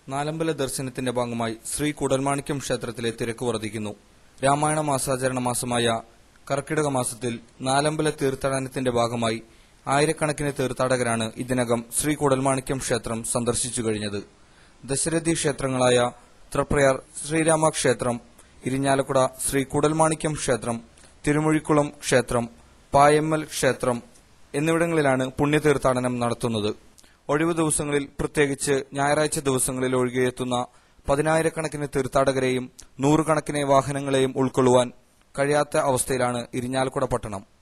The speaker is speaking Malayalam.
നാലമ്പല ദർശനത്തിന്റെ ഭാഗമായി ശ്രീ കൂടൽമാണിക്യം ക്ഷേത്രത്തിലെ തിരക്ക് വർദ്ധിക്കുന്നു രാമായണ മാസാചരണ മാസമായ കർക്കിടക മാസത്തിൽ നാലമ്പല തീർത്ഥാടനത്തിന്റെ ഭാഗമായി ആയിരക്കണക്കിന് തീർത്ഥാടകരാണ് ഇതിനകം ശ്രീ കൂടൽമാണിക്യം ക്ഷേത്രം സന്ദർശിച്ചു കഴിഞ്ഞത് ദശരഥി ക്ഷേത്രങ്ങളായ തൃപ്രയാർ ശ്രീരാമ ക്ഷേത്രം ഇരിഞ്ഞാലക്കുട ശ്രീ കൂടൽമാണിക്യം ക്ഷേത്രം തിരുമൊഴിക്കുളം ക്ഷേത്രം പായമ്മൽ ക്ഷേത്രം എന്നിവിടങ്ങളിലാണ് പുണ്യതീർത്ഥാടനം നടത്തുന്നത് ഒഴിവു ദിവസങ്ങളിൽ പ്രത്യേകിച്ച് ഞായറാഴ്ച ദിവസങ്ങളിൽ ഒഴികെയെത്തുന്ന പതിനായിരക്കണക്കിന് തീർത്ഥാടകരെയും നൂറുകണക്കിന് വാഹനങ്ങളെയും ഉൾക്കൊള്ളുവാൻ കഴിയാത്ത അവസ്ഥയിലാണ് ഇരിഞ്ഞാലക്കുട പട്ടണം